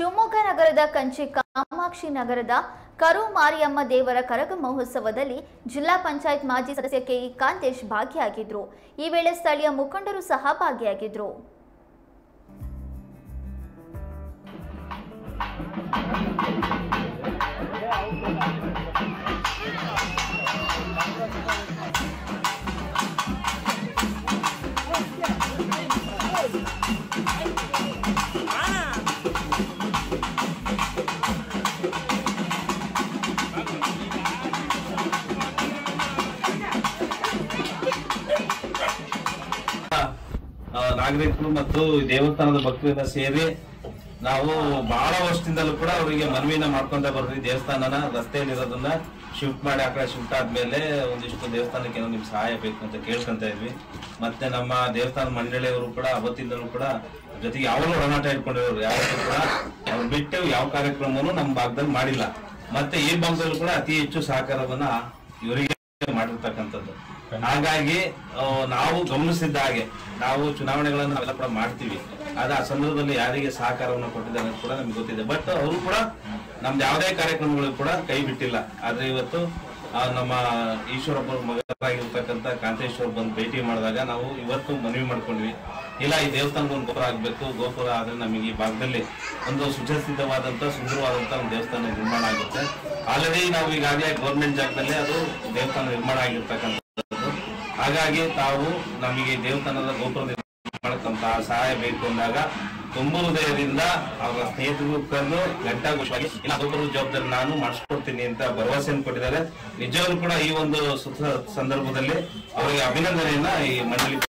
ಶಿವಮೊಗ್ಗ ನಗರದ ಕಂಚಿ ಕಾಮಾಕ್ಷಿ ನಗರದ ಕರು ಮಾರಿಯಮ್ಮ ದೇವರ ಕರಗ ಮಹೋತ್ಸವದಲ್ಲಿ ಜಿಲ್ಲಾ ಪಂಚಾಯತ್ ಮಾಜಿ ಸದಸ್ಯ ಕೆಇ ಕಾಂತೇಶ್ ಭಾಗಿಯಾಗಿದ್ರು ಈ ವೇಳೆ ಸ್ಥಳೀಯ ಮುಖಂಡರು ಸಹ ಭಾಗಿಯಾಗಿದ್ರು ಆ, ನಾಗರಿಕರು ಮತ್ತು ದೇವಸ್ಥಾನದ ಭಕ್ತರಿಂದ ಸೇರಿ ನಾವು ಬಹಳ ವರ್ಷದಿಂದಲೂ ಕೂಡ ಅವರಿಗೆ ಮನವಿನ ಮಾಡ್ಕೊಂತ ಬರ್ತೀವಿ ದೇವಸ್ಥಾನನ ರಸ್ತೆಯಲ್ಲಿರೋದನ್ನ ಶಿಫ್ಟ್ ಮಾಡಿ ಆ ಕಡೆ ಶಿಫ್ಟ್ ಆದ್ಮೇಲೆ ಒಂದಿಷ್ಟು ದೇವಸ್ಥಾನಕ್ಕೆ ಏನೋ ನಿಮ್ ಸಹಾಯ ಬೇಕು ಅಂತ ಕೇಳ್ಕೊಂತ ಇದ್ವಿ ಮತ್ತೆ ನಮ್ಮ ದೇವಸ್ಥಾನ ಮಂಡಳಿಯವರು ಕೂಡ ಅವತ್ತಿಂದಲೂ ಕೂಡ ಜೊತೆಗೆ ಯಾವಾಗಲೂ ಒಡನಾಟ ಇಟ್ಕೊಂಡಿರೋರು ಯಾವತ್ತೂ ಕೂಡ ಅವ್ರು ಬಿಟ್ಟು ಯಾವ ಕಾರ್ಯಕ್ರಮವನ್ನು ನಮ್ಮ ಭಾಗದಲ್ಲಿ ಮಾಡಿಲ್ಲ ಮತ್ತೆ ಈ ಭಾಗದಲ್ಲೂ ಕೂಡ ಅತಿ ಹೆಚ್ಚು ಸಹಕಾರವನ್ನ ಇವರಿಗೆ ಮಾಡಿರ್ತಕ್ಕಂಥದ್ದು ಹಾಗಾಗಿ ಆ, ನಾವು ಗಮನಿಸಿದ್ದ ಹಾಗೆ ನಾವು ಚುನಾವಣೆಗಳನ್ನು ನಾವೆಲ್ಲ ಕೂಡ ಮಾಡ್ತೀವಿ ಆದ್ರೆ ಆ ಸಂದರ್ಭದಲ್ಲಿ ಯಾರಿಗೆ ಸಹಕಾರವನ್ನು ಕೊಟ್ಟಿದ್ದಾರೆ ಅಂತ ಕೂಡ ನಮ್ಗೆ ಗೊತ್ತಿದೆ ಬಟ್ ಅವರು ಕೂಡ ನಮ್ದು ಯಾವುದೇ ಕಾರ್ಯಕ್ರಮಗಳು ಕೂಡ ಕೈ ಬಿಟ್ಟಿಲ್ಲ ಆದ್ರೆ ಇವತ್ತು ಆ, ನಮ್ಮ ಈಶ್ವರಪ್ಪ ಮಗರಾಗಿರ್ತಕ್ಕಂಥ ಕಾಂತೇಶ್ವರ್ ಬಂದು ಭೇಟಿ ಮಾಡಿದಾಗ ನಾವು ಇವತ್ತು ಮನವಿ ಮಾಡ್ಕೊಂಡ್ವಿ ಇಲ್ಲ ಈ ದೇವಸ್ಥಾನದ ಒಂದು ಗೋಪುರ ಆಗ್ಬೇಕು ಗೋಪುರ ಆದ್ರೆ ನಮಗೆ ಈ ಭಾಗದಲ್ಲಿ ಒಂದು ಸುಸಜ್ಜಿತವಾದಂತ ಸುಂದರವಾದಂತ ಒಂದು ದೇವಸ್ಥಾನ ನಿರ್ಮಾಣ ಆಗುತ್ತೆ ಆಲ್ರೆಡಿ ನಾವು ಈಗಾಗಲೇ ಗೌರ್ಮೆಂಟ್ ಜಾಗದಲ್ಲಿ ಅದು ದೇವಸ್ಥಾನ ನಿರ್ಮಾಣ ಆಗಿರ್ತಕ್ಕಂಥದ್ದು ಹಾಗಾಗಿ ತಾವು ನಮಗೆ ದೇವಸ್ಥಾನದ ಗೋಪುರ ಮಾಡಕ್ಕಂತ ಸಹಾಯ ಬೇಕು ಅಂದಾಗ ತುಂಬ ಹೃದಯದಿಂದ ಅವರ ಸ್ನೇಹಿತರು ಕರೆದು ಗಂಟಾಘೋಷವಾಗಿ ಇಲ್ಲ ಗೋಪುರದ ಜವಾಬ್ದಾರಿ ನಾನು ಮಾಡಿಸ್ಕೊಡ್ತೀನಿ ಅಂತ ಭರವಸೆಯನ್ನು ಕೊಟ್ಟಿದ್ದಾರೆ ನಿಜವಾಗ್ಲೂ ಕೂಡ ಈ ಒಂದು ಸುಖ ಸಂದರ್ಭದಲ್ಲಿ ಅವರಿಗೆ ಅಭಿನಂದನೆಯನ್ನ ಈ ಮಂಡಳಿ